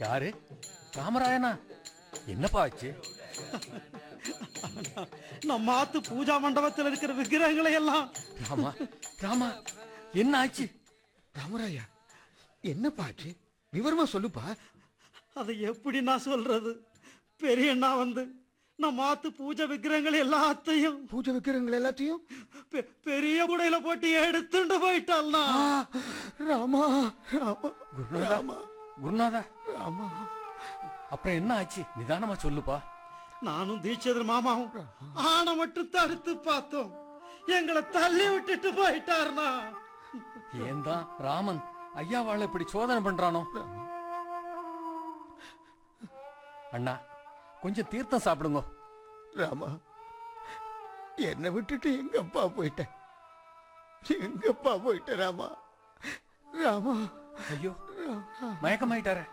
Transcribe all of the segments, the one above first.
யாரு ராமராயனா என்னப்பா ஆச்சு நம்ம ஆத்து பூஜா மண்டபத்தில் இருக்கிற விக்கிரகங்களை எல்லாம் ராமா ராமா என்ன ஆச்சு ராமராயா என்னப்பா ஆச்சு விவரமா சொல்லுப்பா அதை எப்படி நான் சொல்றது பெரியண்ணா வந்து நம்ம ஆத்து பூஜை விக்கிரகங்கள் எல்லாத்தையும் பூஜை வைக்கிறவங்க எல்லாத்தையும் பெ- பெரிய குடையில போட்டு எடுத்துட்டு போயிட்டாள்னா ஆ, ராமா ராமா குருநாதா ராமா குருநாதா ராமா அப்புறம் என்ன ஆச்சு நிதானமா சொல்லுப்பா நானும் தீட்சிதர் மாமாவும் ஆனை மட்டும் தடுத்து பார்த்தோம் எங்களை தள்ளி விட்டுட்டு போயிட்டாருனா ஏன் தான் ராமன் ஐயாவாள இப்படி சோதனை பண்றானோ அண்ணா கொஞ்சம் தீர்த்தம் சாப்பிடுங்க ராமா என்னை விட்டுட்டு எங்கப்பா போயிட்ட எங்கப்பா போயிட்ட ராமா ராமா ஐயோ மயக்கமாயிட்டாரே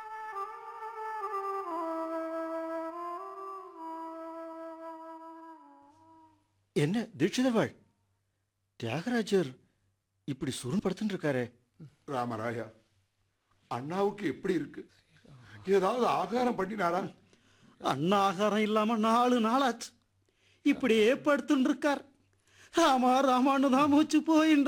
என்ன தீட்சிதர்வாள் தியாகராஜர் இப்படி சுருண்படுத்துட்டு இருக்காரே ராமராயா அண்ணாவுக்கு எப்படி இருக்கு ஏதாவது ஆகாரம் பண்ணினாரா அண்ணா ஆகாரம் இல்லாம நாலு நாளாச்சு இப்படியே படுத்துட்டு இருக்கார் ராமா ராமான்னு தான் மூச்சு போயின்னு